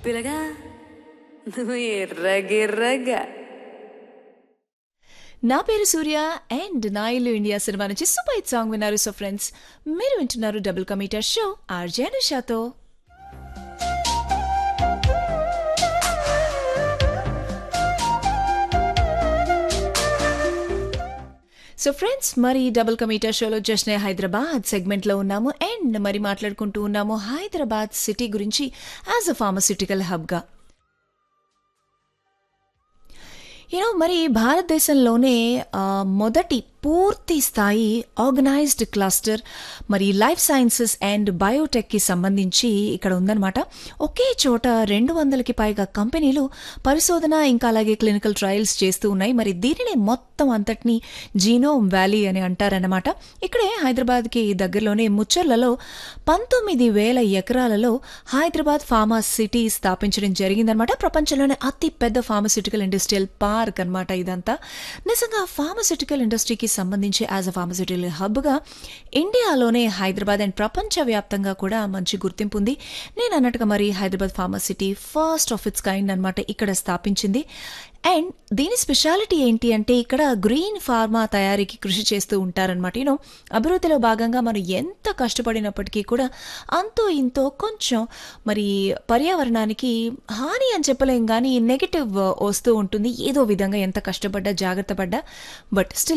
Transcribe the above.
పిల్లగా నువ్వు ఎర్రగిర్రగా నా పేరు సూర్య and Naa Illu India cinema నుంచి సూపర్ హిట్ సాంగ్ విన్నారు సో ఫ్రెండ్స్ మీరు వింటున్నారు డబుల్ కమీటర్ షో ఆర్జే అనుషాతో సో ఫ్రెండ్స్ మరి డబుల్ కమీటర్ షోలో జస్ట్ హైదరాబాద్ సెగ్మెంట్లో ఉన్నాము అండ్ మరి మాట్లాడుకుంటూ ఉన్నాము హైదరాబాద్ సిటీ గురించి యాజ్ అ ఫార్మస్యూటికల్ హబ్గా యూనో మరి భారతదేశంలోనే ఆ, మొదటి పూర్తి స్థాయి ఆర్గనైజ్డ్ క్లస్టర్ మరి లైఫ్ సైన్సెస్ అండ్ బయోటెక్కి సంబంధించి ఇక్కడ ఉందన్నమాట ఒకే చోట రెండు వందలకి పైగా కంపెనీలు పరిశోధన ఇంకా అలాగే క్లినికల్ ట్రయల్స్ చేస్తూ ఉన్నాయి మరి దీనిని మొత్తం అంతటినీ జీనోమ్ వ్యాలీ అని అంటారన్నమాట ఇక్కడే హైదరాబాద్కి దగ్గరలోనే ముచ్చర్లలో పంతొమ్మిది వేల ఎకరాలలో హైదరాబాద్ ఫార్మా సిటీ స్థాపించడం జరిగిందనమాట ప్రపంచంలోనే అతి పెద్ద ఫార్మస్యూటికల్ ఇండస్ట్రియల్ పార్క్ అన్నమాట ఇదంతా నిజంగా ఫార్మస్యూటికల్ ఇండస్ట్రీకి సంబంధించి యాజ్ అ ఫార్మస్యూటికల్ హబ్గా ఇండియాలోనే హైదరాబాద్ అండ్ ప్రపంచవ్యాప్తంగా కూడా మంచి గుర్తింపు ఉంది నేను అన్నట్టుగా మరి Hyderabad pharma city first of its kind అనమాట ఇక్కడ స్థాపించింది అండ్ దీని స్పెషాలిటీ ఏంటి అంటే ఇక్కడ గ్రీన్ ఫార్మా తయారీకి కృషి చేస్తూ ఉంటారనమాట యూనో అభివృద్ధిలో భాగంగా మనం ఎంత కష్టపడినప్పటికీ కూడా అంతో ఇంతో కొంచెం మరి పర్యావరణానికి హాని అని చెప్పలేం కానీ నెగిటివ్ వస్తూ ఉంటుంది ఏదో విధంగా ఎంత కష్టపడ్డా జాగ్రత్త పడ్డా బట్ స్టిల్